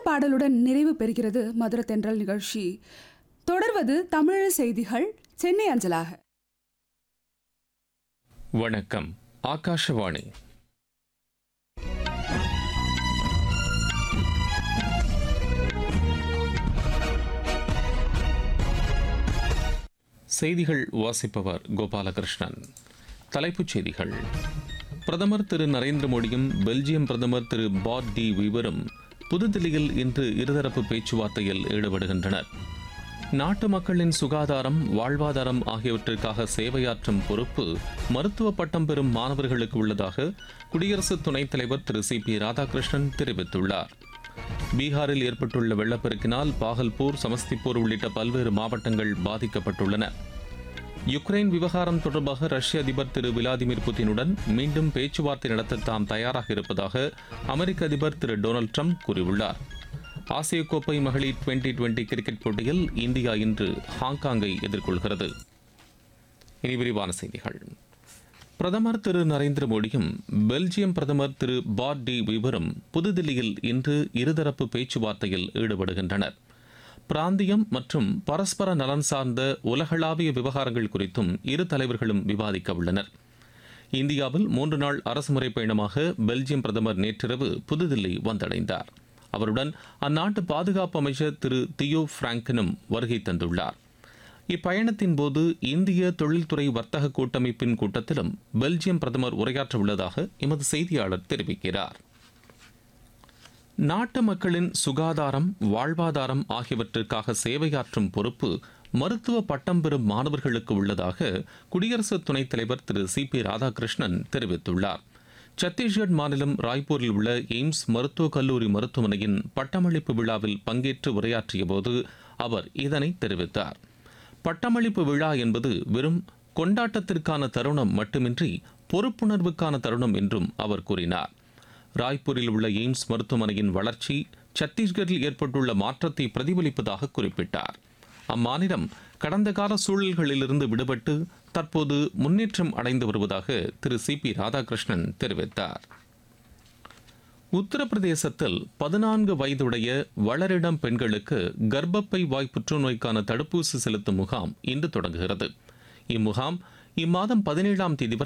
பாடலுடன் நிறைவு பெறுகிறது மதுர தென்றல் நிகழ்ச்சி தொடர்வது தமிழ் செய்திகள் சென்னை அஞ்சலாக வணக்கம் ஆகாஷவாணி செய்திகள் வாசிப்பவர் கோபாலகிருஷ்ணன் தலைப்புச் செய்திகள் பிரதமர் திரு நரேந்திர மோடியும் பெல்ஜியம் பிரதமர் திரு பாட் டி வீவரும் புதுதில்லியில் இன்று இருதரப்பு பேச்சுவார்த்தையில் ஈடுபடுகின்றனர் நாட்டு மக்களின் சுகாதாரம் வாழ்வாதாரம் ஆகியவற்றிற்காக சேவையாற்றும் பொறுப்பு மருத்துவ பட்டம் பெறும் மாணவர்களுக்கு உள்ளதாக குடியரசு துணைத் தலைவர் திரு சி பி ராதாகிருஷ்ணன் தெரிவித்துள்ளார் பீகாரில் ஏற்பட்டுள்ள வெள்ளப்பெருக்கினால் பாகல்பூர் சமஸ்திபூர் உள்ளிட்ட பல்வேறு மாவட்டங்கள் பாதிக்கப்பட்டுள்ளன யுக்ரைன் விவகாரம் தொடர்பாக ரஷ்ய அதிபர் திரு விளாடிமிர் புதினுடன் மீண்டும் பேச்சுவார்த்தை நடத்த தாம் தயாராக இருப்பதாக அமெரிக்க அதிபர் திரு டொனால்டு ட்ரம்ப் கூறியுள்ளார் ஆசிய கோப்பை மகளிர் டுவெண்டி டுவெண்டி கிரிக்கெட் போட்டியில் இந்தியா இன்று ஹாங்காங்கை எதிர்கொள்கிறது இனி விரிவான செய்திகள் பிரதமர் திரு நரேந்திர மோடியும் பெல்ஜியம் பிரதமர் திரு பாட் டி விவரும் புதுதில்லியில் இன்று இருதரப்பு பேச்சுவார்த்தையில் ஈடுபடுகின்றனர் பிராந்தியம் மற்றும் பரஸ்பர நலன் சார்ந்த உலகளாவிய விவகாரங்கள் குறித்தும் இரு தலைவர்களும் விவாதிக்க உள்ளனர் இந்தியாவில் மூன்று நாள் அரசுமுறை பயணமாக பெல்ஜியம் பிரதமர் நேற்றிரவு புதுதில்லி வந்தடைந்தார் அவருடன் அந்நாட்டு பாதுகாப்பு அமைச்சர் திரு தியோ பிராங்கனும் வருகை தந்துள்ளார் இப்பயணத்தின் போது இந்திய தொழில்துறை வர்த்தக கூட்டமைப்பின் கூட்டத்திலும் பெல்ஜியம் பிரதமர் உரையாற்ற உள்ளதாக எமது செய்தியாளர் தெரிவிக்கிறார் நாட்டு மக்களின் சுகாதாரம் வாழ்வாதாரம் ஆகியவற்றிற்காக சேவையாற்றும் பொறுப்பு மருத்துவ பட்டம் பெறும் மாணவர்களுக்கு உள்ளதாக குடியரசு துணைத் தலைவர் திரு சி பி ராதாகிருஷ்ணன் தெரிவித்துள்ளார் சத்தீஸ்கர் மாநிலம் ராய்ப்பூரில் உள்ள எய்ம்ஸ் மருத்துவக் கல்லூரி மருத்துவமனையின் பட்டமளிப்பு விழாவில் பங்கேற்று உரையாற்றிய போது அவர் இதனை தெரிவித்தார் பட்டமளிப்பு விழா என்பது வெறும் கொண்டாட்டத்திற்கான தருணம் மட்டுமின்றி பொறுப்புணர்வுக்கான தருணம் என்றும் அவர் கூறினார் ராய்ப்பூரில் உள்ள எய்ம்ஸ் மருத்துவமனையின் வளர்ச்சி சத்தீஸ்கரில் ஏற்பட்டுள்ள மாற்றத்தை பிரதிபலிப்பதாக குறிப்பிட்டார் அம்மாநிலம் கடந்த கால சூழல்களிலிருந்து விடுபட்டு தற்போது முன்னேற்றம் அடைந்து வருவதாக திரு சி பி ராதாகிருஷ்ணன் தெரிவித்தார் உத்தரப்பிரதேசத்தில் பதினான்கு வயதுடைய வளரிடம் பெண்களுக்கு கர்ப்பப்பை வாய் புற்றுநோய்க்கான தடுப்பூசி செலுத்தும் முகாம் இன்று தொடங்குகிறது இம்முகாம் இம்மாதம் பதினேழாம் தேதி வரை